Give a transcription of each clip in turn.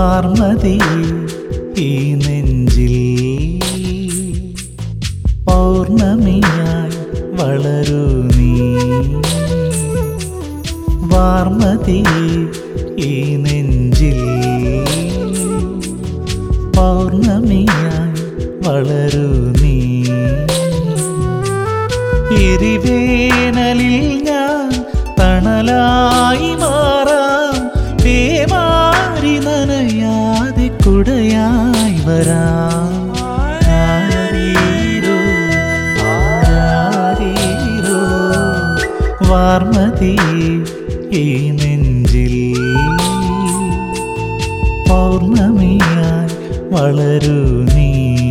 വാർമതി ഈ നെഞ്ചിൽ പൗർണമിയായി വളരൂ നീ വാർമതി ഈ നെഞ്ചിൽ പൗർണമിയായി വളരൂ നീ എരിവേനലിൽ ഞാൻ തണലായി മാറാം പേമാരി നനയാതെ കുടയായി വരാം ആരീരോ, ആരാരീരോ, വാർമതി ഈ നെഞ്ചിൽ പൗർണമിയായി വളരൂ നീ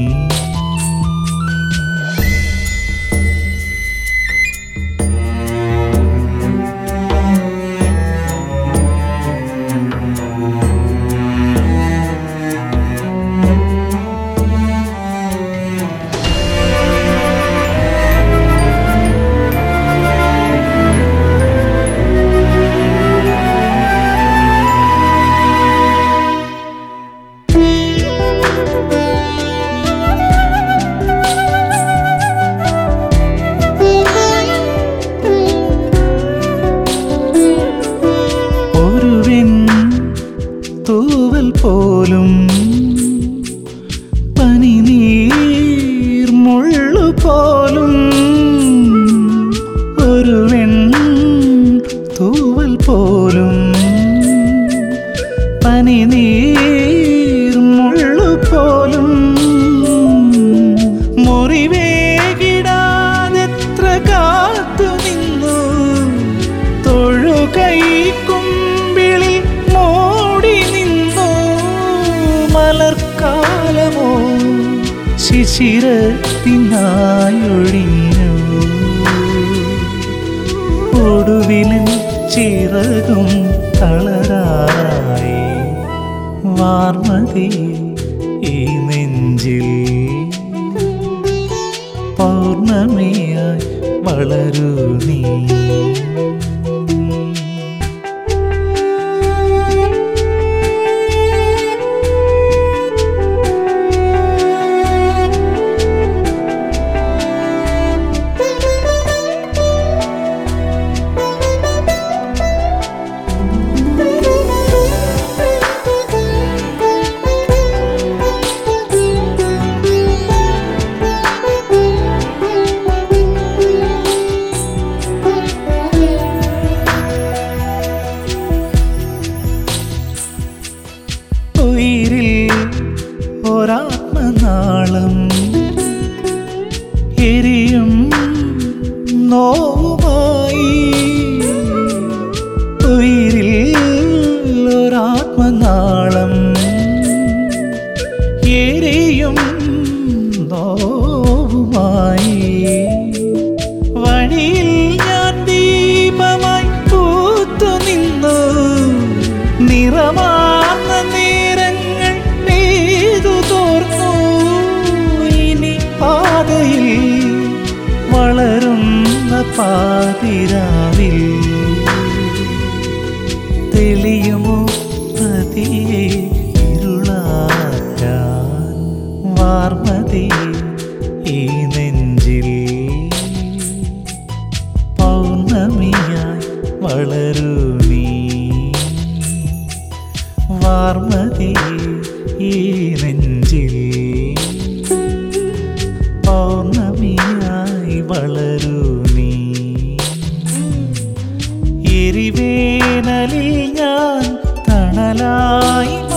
ഒരുവൻ തൂവൽ പോലും പനിനീർ മുള്ളു പോലും ഒരുവൻ തൂവൽ പോലും പനിനീർ മുള്ളു പോലും മുറിവേകിടാതെത്ര കാത്തു നിന്നു തൊഴുകൈ കുമ്പിളിൽ മൂടി നിന്നു മലർക്കാലമോ ശിശിരത്തിനായൊഴിഞ്ഞു ഒടുവിലും ചിറകും തളരായി വാർമതി ഈ നെഞ്ചിൽ പൗർണമിയായി വളരൂ നീ ഉയിരിൽ ഒരാത്മനാളം എരിയും നോവുമായി ഉയിരിൽ ഒരാത്മനാളം എരിയും നോവുമായി വഴിയിൽ ഞാൻ ദീപമായി പൂത്തു നിന്നു നിറമാർന്ന നേരങ്ങൾ പെയ്തു തോർന്നു ഇനി പാതയിൽ വളരുന്ന പാതിരാവിൽ തെളിയുമോ പതിയെ ഇരുളാക്കാൻ വാർമതി ഈ നെഞ്ചിൽ പൗർണമിയായി വളരൂ നീ വാർമതി ഈ നെഞ്ചിൽ പൗർണമിയായി വളരൂ നീ എരിവേനലിൽ ഞാൻ തണലായി